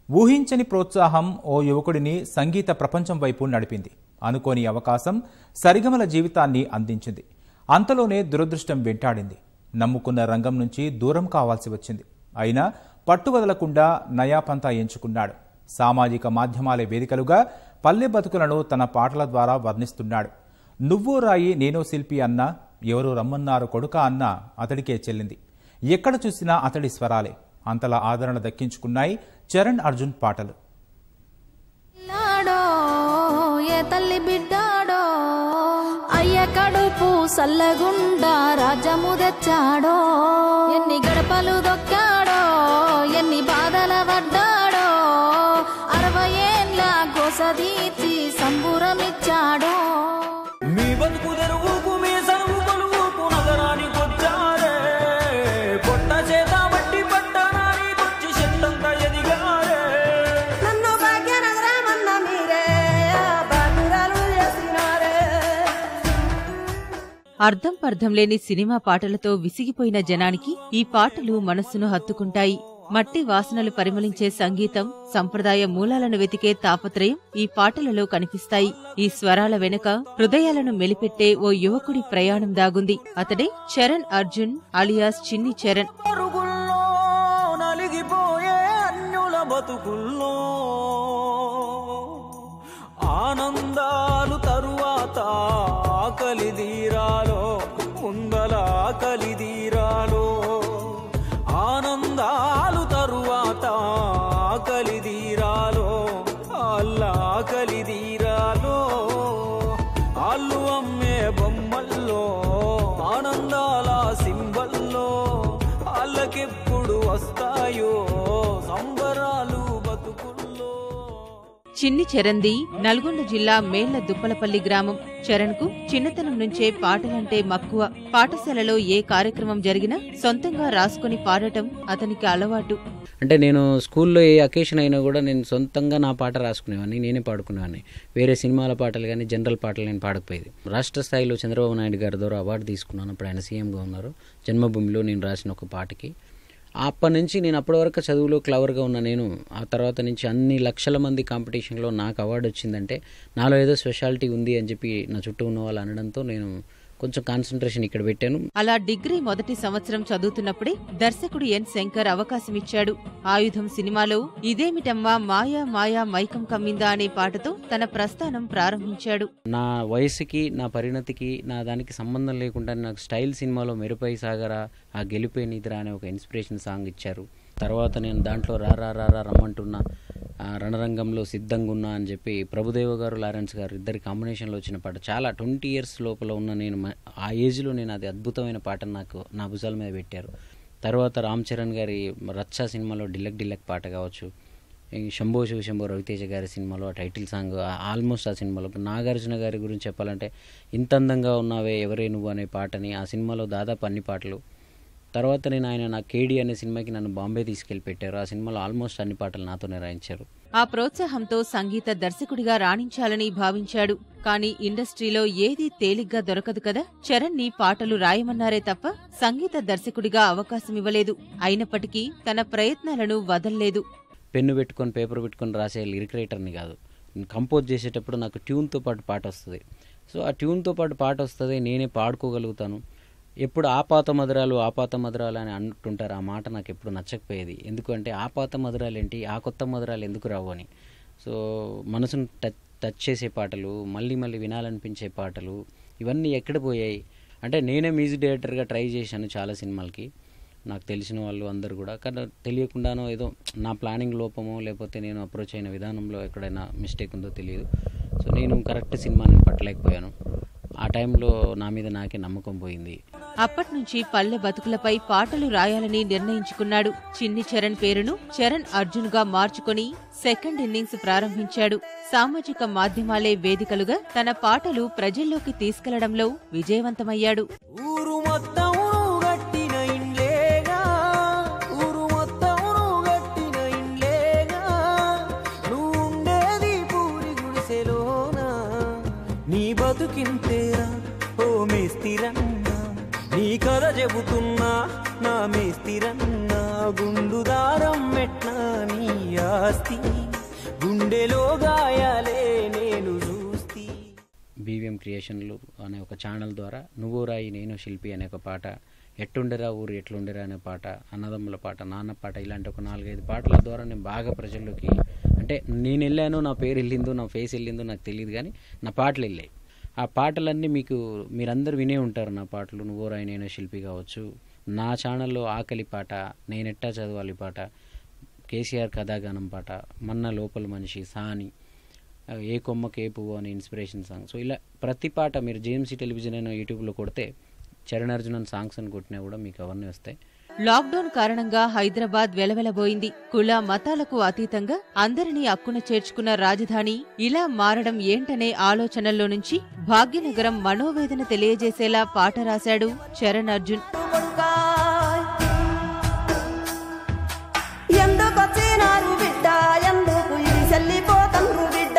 ఊహించని ప్రోత్సాహం ఓ యువకుడిని సంగీత ప్రపంచం వైపు నడిపింది అనుకోని అవకాశం సరిగమల జీవితాన్ని అందించింది అంతలోనే దురదృష్టం వెంటాడింది నమ్ముకున్న రంగం నుంచి దూరం కావాల్సి వచ్చింది అయినా పట్టువదలకుండా నయాపంతా ఎంచుకున్నాడు సామాజిక మాధ్యమాల వేదికలుగా పల్లె బతుకులను తన పాటల ద్వారా వర్ణిస్తున్నాడు నువ్వో రాయి నేనో శిల్పి అన్నా ఎవరు రమ్మన్నారు కొడుక అన్నా అతడికే చెల్లింది ఎక్కడ చూసినా అతడి స్వరాలే అంతలా ఆదరణ దక్కించుకున్నాయి చరణ్ అర్జున్ పాటలు పిల్లాడో ఏ తల్లి బిడ్డాడో అయ్య కడుపు సల్లగుండా రాజ్యము తెచ్చాడో ఎన్ని గడపలు దొక్కాడో ఎన్ని బాధల పడ్డాడో అరవై ఏండ్ల గోసదీర్చి సంబురమిచ్చాడో మీ బతుకు తెరువుకు మీ సరువు కొలువుకు నగరానికొచ్చారే పొట్ట చేత బట్టి పట్టణానికొచ్చి చెట్టంతా ఎదిగారే నన్ను భాగ్యనగరమన్న మీరే బాధ్యురాలు చేసినారే అర్థం పర్థం లేని సినిమా పాటలతో విసిగిపోయిన జనానికి ఈ పాటలు మనస్సును హత్తుకుంటాయి మట్టి వాసనలు పరిమళించే సంగీతం సంప్రదాయ మూలాలను వెతికే తాపత్రయం ఈ పాటలలో కనిపిస్తాయి ఈ స్వరాల వెనుక హృదయాలను మెలిపెట్టే ఓ యువకుడి ప్రయాణం దాగుంది అతడే చరణ్ అర్జున్ అలియాస్ చిన్ని చరణ్ పరుగుల్లో నలిగిపోయే అన్యుల బతుకుల్లో ఆనందాలు తరువాత ఆకలి తీరాలో ముందల ఆకలి తీరాలో ఆనందాలు తరువాత ఆకలి తీరాలో అల్ల ఆకలి తీరాలో ఆళ్ళు అమ్మే బొమ్మల్లో ఆనందాల సింబల్లో వాళ్ళకెప్పుడు వస్తాయో సంబరాలు బతుకుల్లో చిన్ని చరణ్ది నల్గొండ జిల్లా మేళ్ల దుప్పలపల్లి గ్రామం చరణ్ కు చిన్నతనం నుంచే పాటలంటే మక్కువ పాఠశాలలో ఏ కార్యక్రమం జరిగినా సొంతంగా రాసుకుని పాడటం అతనికి అలవాటు అంటే నేను స్కూల్లో ఏ అకేషన్ అయినా కూడా నేను సొంతంగా నా పాట రాసుకునేవాడిని నేనే పాడుకునేవాడిని వేరే సినిమాల పాటలు కానీ జనరల్ పాటలు నేను పాడకపోయేది రాష్ట్ర స్థాయిలో చంద్రబాబు నాయుడు గారి ద్వారా అవార్డు తీసుకున్నాను అప్పుడు ఆయన సీఎంగా ఉన్నారు జన్మభూమిలో నేను రాసిన ఒక పాటకి అప్పటి నుంచి నేను అప్పటి వరకు చదువులో క్లవర్గా ఉన్న నేను ఆ తర్వాత నుంచి అన్ని లక్షల మంది కాంపిటీషన్లో నాకు అవార్డు వచ్చిందంటే నాలో ఏదో స్పెషాలిటీ ఉంది అని చెప్పి నా చుట్టూ ఉన్న వాళ్ళు అనడంతో నేను కొంచెం కాన్సన్ట్రేషన్ ఇక్కడ పెట్టాను అలా డిగ్రీ మొదటి సంవత్సరం చదువుతున్నప్పుడే దర్శకుడు ఎన్ శంకర్ అవకాశమిచ్చాడు ఆయుధం సినిమాలో ఇదేమిటమ్మా మాయా మాయా మైకం కమ్మిందా అనే పాటతో తన ప్రస్థానం ప్రారంభించాడు నా వయసుకి నా పరిణతికి నా దానికి సంబంధం లేకుండా నాకు స్టైల్ సినిమాలో మెరుపై సాగరా ఆ గెలిపే నిద్ర అనే ఒక ఇన్స్పిరేషన్ సాంగ్ ఇచ్చారు తర్వాత నేను దాంట్లో రా రా రా రా రమ్మంటున్నా ఆ రణరంగంలో సిద్ధంగా ఉన్నా అని చెప్పి ప్రభుదేవ గారు లారెన్స్ గారు ఇద్దరి కాంబినేషన్లో వచ్చిన పాట చాలా ట్వంటీ ఇయర్స్ లోపల ఉన్న నేను మ- ఆ ఏజ్లో నేను అది అద్భుతమైన పాటను నాకు నా భుజాల మీద పెట్టారు తర్వాత రామ్ చరణ్ గారి రచ్చ సినిమాలో డిల్లక్ డిల్లక్ పాట కావచ్చు ఈ శంభో శివ శంభో రవితేజ గారి సినిమాలో ఆ టైటిల్ సాంగ్ ఆల్మోస్ట్ ఆ సినిమాలో నాగార్జున గారి గురించి చెప్పాలంటే ఇంత అందంగా ఉన్నావే ఎవరే నువ్వు అనే పాటని ఆ సినిమాలో దాదాపు అన్ని పాటలు తర్వాత నేను ఆయన నా కేడి అనే సినిమాకి నన్ను బాంబే తీసుకెళ్లి పెట్టారు ఆ సినిమాలో ఆల్మోస్ట్ అన్ని పాటలు నాతోనే రాయించారు ఆ ప్రోత్సాహంతో సంగీత దర్శకుడిగా రాణించాలని భావించాడు కానీ ఇండస్ట్రీలో ఏదీ తేలిగ్గా దొరకదు కదా చరణ్ ని పాటలు రాయమన్నారే తప్ప సంగీత దర్శకుడిగా అవకాశమివ్వలేదు అయినప్పటికీ తన ప్రయత్నాలను వదల్లేదు పెన్ను పెట్టుకొని పేపర్ పెట్టుకొని రాసే లిరిక్ రైటర్ని కాదు కంపోజ్ చేసేటప్పుడు నాకు ట్యూన్తో పాటు పాట వస్తుంది సో ఆ ట్యూన్తో పాటు పాట వస్తుంది నేనే పాడుకోగలుగుతాను ఎప్పుడు ఆపాత మధురాలు ఆపాత మధురాలు అని అంటుంటారు ఆ మాట నాకు ఎప్పుడు నచ్చకపోయేది ఎందుకంటే ఆపాత మధురాలు ఏంటి ఆ కొత్త మధురాలు ఎందుకు రావు అని సో మనసును టచ్ టచ్ చేసే పాటలు మళ్ళీ మళ్ళీ వినాలనిపించే పాటలు ఇవన్నీ ఎక్కడ పోయాయి అంటే నేనే మ్యూజిక్ డైరెక్టర్గా ట్రై చేశాను చాలా సినిమాలకి నాకు తెలిసిన వాళ్ళు అందరు కూడా కానీ తెలియకుండానో ఏదో నా ప్లానింగ్ లోపమో లేకపోతే నేను అప్రోచ్ అయిన విధానంలో ఎక్కడైనా మిస్టేక్ ఉందో తెలియదు సో నేను కరెక్ట్ సినిమాని పట్టలేకపోయాను ఆ టైంలో నా మీద నాకే నమ్మకం పోయింది అప్పట్నుంచి పల్లె బతుకులపై పాటలు రాయాలని నిర్ణయించుకున్నాడు చిన్ని చరణ్ పేరును చరణ్ అర్జున్ గా మార్చుకొని సెకండ్ ఇన్నింగ్స్ ప్రారంభించాడు సామాజిక మాధ్యమాలే వేదికలుగా తన పాటలు ప్రజల్లోకి తీసుకెళ్లడంలో విజయవంతమయ్యాడు ఊరు మొత్తం గట్టిన ఇండ్లేగా ఊరు మొత్తం గట్టిన ఇండ్లేగా నువ్వు ఉండేది పూరి గుడిసెలోనా నీ బతుకింతేరా ఓ మేస్తిరన్నా నీ కథ చెబుతున్నా నా మేస్తిరన్నా గుండు దారం మెట్నా నీ దాస్తి గుండెలో గాయాలే నేను చూస్తి బీవీఎం క్రియేషన్లు అనే ఒక ఛానల్ ద్వారా నువ్వు రాయి నేను శిల్పి అనే ఒక పాట ఎట్టుండరా ఊరు ఎట్లుండరా అనే పాట అన్నదమ్ముల పాట నాన్న పాట ఇలాంటి ఒక నాలుగైదు పాటల ద్వారా నేను బాగా ప్రజల్లోకి అంటే నేను వెళ్ళాను నా పేరు వెళ్ళిందో నా ఫేస్ వెళ్ళిందో నాకు తెలియదు కానీ నా పాటలు వెళ్ళాయి ఆ పాటలన్నీ మీకు మీరందరూ వినే ఉంటారు నా పాటలు నువ్వు రాయి నేను శిల్పి కావచ్చు నా ఛానల్లో ఆకలి పాట నేనెట్టా చదవాలి పాట కేసీఆర్ కథాగానం పాట మన్న లోపల మనిషి సాని ఏ కొమ్మకి ఏ పువ్వు అనే ఇన్స్పిరేషన్ సాంగ్ సో ఇలా ప్రతి పాట మీరు జేఎంసీ టెలివిజన్ అయినా యూట్యూబ్లో కొడితే చరణ్ అర్జునన్ సాంగ్స్ అని కొట్టినా కూడా మీకు అవన్నీ వస్తాయి లాక్డౌన్ కారణంగా హైదరాబాద్ వెలవెలబోయింది కుల మతాలకు అతీతంగా అందరినీ అక్కున చేర్చుకున్న రాజధాని ఇలా మారడం ఏంటనే ఆలోచనల్లో నుంచి భాగ్యనగరం మనోవేదన తెలియజేసేలా పాట రాశాడు చరణ్ అర్జున్ కొడుకాయ్. ఎందుకొచ్చినారు బిడ్డ ఎందుకు ఇది చెల్లిపోతండ్రు బిడ్డ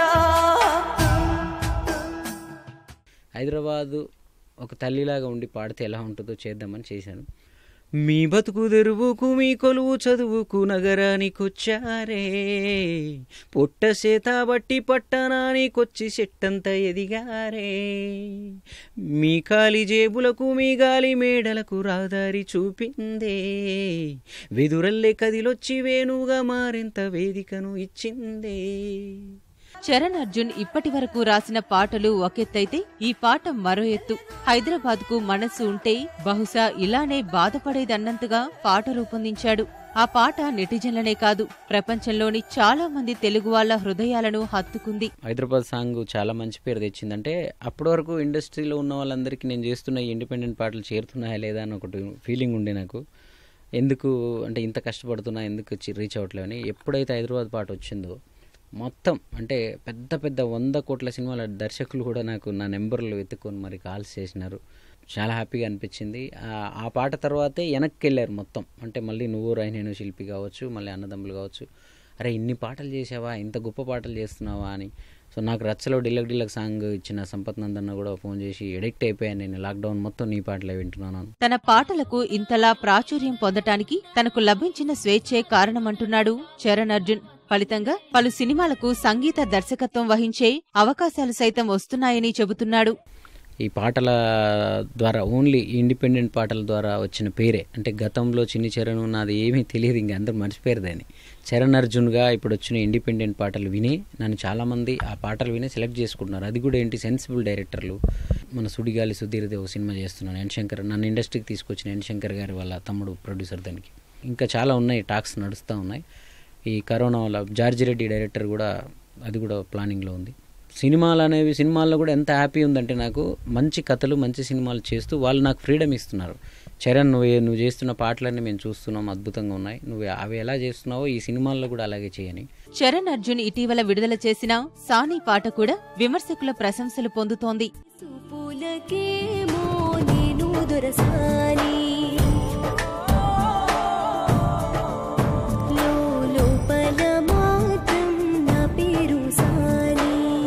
హైదరాబాదు ఒక తల్లిలాగా ఉండి పాడితే ఎలా ఉంటుందో చేద్దామని చేశాను మీ బతుకు తెరువుకు మీ కొలువు చదువుకు నగరానికొచ్చారే పొట్ట చేత బట్టి పట్టణానికొచ్చి చెట్టంత ఎదిగారే మీ కాలి జేబులకు మీ గాలి మేడలకు రాదారి చూపిందే వెదురల్లే కదిలొచ్చి వేణుగా మారెంత వేదికను ఇచ్చిందే చరణ్ అర్జున్ ఇప్పటి వరకు రాసిన పాటలు ఒకెత్తైతే ఈ పాట మరో ఎత్తు హైదరాబాద్ కు మనస్సు ఉంటే బహుశా ఇలానే బాధపడేదన్నంతగా పాట రూపొందించాడు ఆ పాట నెటిజన్లనే కాదు ప్రపంచంలోని చాలా మంది తెలుగు వాళ్ళ హృదయాలను హత్తుకుంది హైదరాబాద్ సాంగ్ చాలా మంచి పేరు తెచ్చిందంటే అప్పటి వరకు ఇండస్ట్రీలో ఉన్న వాళ్ళందరికీ నేను చేస్తున్న ఈ ఇండిపెండెంట్ పాటలు చేరుతున్నాయా లేదా అని ఒకటి ఫీలింగ్ ఉండే నాకు ఎందుకు అంటే ఇంత కష్టపడుతున్నా ఎందుకు వచ్చి రీచ్ అవ్వట్లేదు అని ఎప్పుడైతే హైదరాబాద్ పాట వచ్చిందో మొత్తం అంటే పెద్ద పెద్ద వంద కోట్ల సినిమాల దర్శకులు కూడా నాకు నా నెంబర్లు వెతుక్కొని మరి కాల్స్ చేసినారు చాలా హ్యాపీగా అనిపించింది ఆ- ఆ పాట తర్వాతే వెనక్కి వెళ్ళారు మొత్తం అంటే మళ్ళీ నువ్వు రాయి నేను శిల్పి కావచ్చు మళ్ళీ అన్నదమ్ములు కావచ్చు అరే ఇన్ని పాటలు చేసావా ఇంత గొప్ప పాటలు చేస్తున్నావా అని సో నాకు రచ్చలో డిల్లక్ డిల్లక్ సాంగ్ ఇచ్చిన సంపత్ నందన్న కూడా ఫోన్ చేసి ఎడిక్ట్ అయిపోయాను నేను లాక్డౌన్ మొత్తం నీ పాటలే వింటున్నాను తన పాటలకు ఇంతలా ప్రాచుర్యం పొందటానికి తనకు లభించిన స్వేచ్ఛే కారణమంటున్నాడు చరణ్ అర్జున్ ఫలితంగా పలు సినిమాలకు సంగీత దర్శకత్వం వహించే అవకాశాలు సైతం వస్తున్నాయని చెబుతున్నాడు ఈ పాటల ద్వారా ఓన్లీ ఇండిపెండెంట్ పాటల ద్వారా వచ్చిన పేరే అంటే గతంలో చిన్ని చరణ్ నాది ఏమీ తెలియదు ఇంకా అందరూ మర్చిపోయారు దాన్ని చరణ్ అర్జున్గా ఇప్పుడు వచ్చిన ఇండిపెండెంట్ పాటలు విని నన్ను చాలామంది ఆ పాటలు విని సెలెక్ట్ చేసుకుంటున్నారు అది కూడా ఏంటి సెన్సిబుల్ డైరెక్టర్లు మన సుడిగాలి సుధీర్ది ఒక సినిమా చేస్తున్నాను ఎన్ శంకర్ నన్ను ఇండస్ట్రీకి తీసుకొచ్చిన ఎన్ శంకర్ గారి వాళ్ళ తమ్ముడు ప్రొడ్యూసర్ దానికి ఇంకా చాలా ఉన్నాయి టాక్స్ నడుస్తూ ఉన్నాయి ఈ కరోనా వల్ల జార్జి రెడ్డి డైరెక్టర్ కూడా అది కూడా ప్లానింగ్లో ఉంది సినిమాలు అనేవి సినిమాల్లో కూడా ఎంత హ్యాపీ ఉందంటే నాకు మంచి కథలు మంచి సినిమాలు చేస్తూ వాళ్ళు నాకు ఫ్రీడమ్ ఇస్తున్నారు చరణ్ నువ్వు నువ్వు చేస్తున్న పాటలన్నీ మేము చూస్తున్నాం అద్భుతంగా ఉన్నాయి నువ్వు అవి ఎలా చేస్తున్నావో ఈ సినిమాల్లో కూడా అలాగే చేయని చరణ్ అర్జున్ ఇటీవల విడుదల చేసిన సానీ పాట కూడా విమర్శకుల ప్రశంసలు పొందుతోంది చూపులకేమో నేను దొరసాని లోపల మాత్రం నా పేరు సాని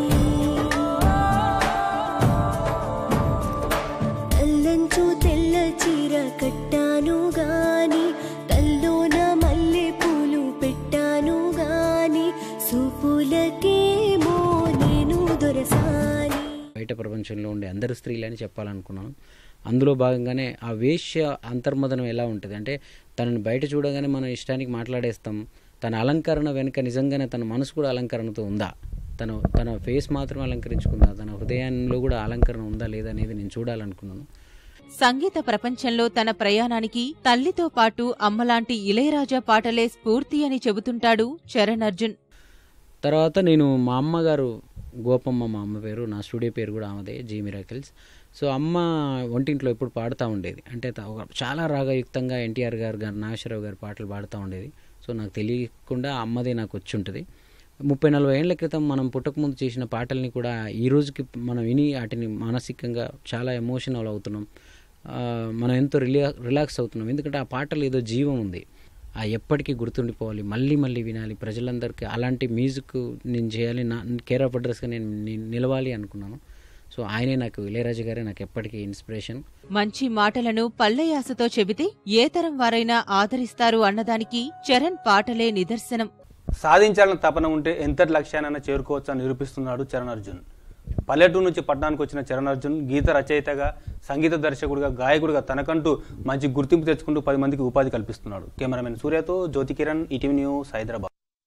తెల్లంచు తెల్ల చీర కట్టాను గాని తల్లోన మల్లె పూలు పెట్టాను గాని చూపులకేమో నేను దొరసాని బయట ప్రపంచంలో ఉండే అందరు స్త్రీలని చెప్పాలనుకున్నాను అందులో భాగంగానే ఆ వేశ్య అంతర్మదనం ఎలా ఉంటుంది అంటే తనని బయట చూడగానే మనం ఇష్టానికి మాట్లాడేస్తాం తన అలంకరణ వెనుక నిజంగానే తన మనసు కూడా అలంకరణతో ఉందా తన తన ఫేస్ మాత్రం అలంకరించుకుందా తన హృదయంలో కూడా అలంకరణ ఉందా లేదా అనేది నేను చూడాలనుకున్నాను సంగీత ప్రపంచంలో తన ప్రయాణానికి తల్లితో పాటు అమ్మలాంటి ఇళయరాజా పాటలే స్ఫూర్తి అని చెబుతుంటాడు చరణ్ అర్జున్ తర్వాత నేను మా అమ్మగారు గోపమ్మ మా అమ్మ పేరు నా స్టూడియో పేరు కూడా ఆమెదే జీ మిరాకిల్స్ సో అమ్మ వంటింట్లో ఎప్పుడు పాడుతూ ఉండేది అంటే త- ఒక చాలా రాగయుక్తంగా ఎన్టీఆర్ గారు గారు నాగేశ్వరరావు గారి పాటలు పాడుతూ ఉండేది సో నాకు తెలియకుండా అమ్మదే నాకు వచ్చి ఉంటుంది ముప్పై నలభై ఏళ్ల క్రితం మనం పుట్టకముందు చేసిన పాటల్ని కూడా ఈ రోజుకి మనం విని వాటిని మానసికంగా చాలా ఎమోషనల్ అవుతున్నాం ఆ, మనం ఎంతో రిలా రిలాక్స్ అవుతున్నాం ఎందుకంటే ఆ పాటలు ఏదో జీవం ఉంది ఆ ఎప్పటికీ గుర్తుండిపోవాలి మళ్ళీ మళ్ళీ వినాలి ప్రజలందరికీ అలాంటి మ్యూజిక్ నేను చేయాలి నా కేర్ ఆఫ్ అడ్రస్గా నేను ని- నిలవాలి అనుకున్నాను సో ఆయనే నాకు ఇళయరాజు గారే నాకు ఎప్పటికీ ఇన్స్పిరేషన్ మంచి మాటలను పల్లెయాసతో చెబితే ఏ తరం వారైనా ఆదరిస్తారు అన్నదానికి చరణ్ పాటలే నిదర్శనం సాధించాలన్న తపన ఉంటే ఎంతటి లక్ష్యానైనా చేరుకోవచ్చు అని నిరూపిస్తున్నాడు చరణ్ అర్జున్ పల్లెటూరు నుంచి పట్టణానికి వచ్చిన చరణ్ అర్జున్ గీత రచయితగా సంగీత దర్శకుడిగా గాయకుడిగా తనకంటూ మంచి గుర్తింపు తెచ్చుకుంటూ పది మందికి ఉపాధి కల్పిస్తున్నాడు కెమెరామెన్ సూర్యతో జ్యోతి కిరణ్ ఈటీవీ న్యూస్ హైదరాబాద్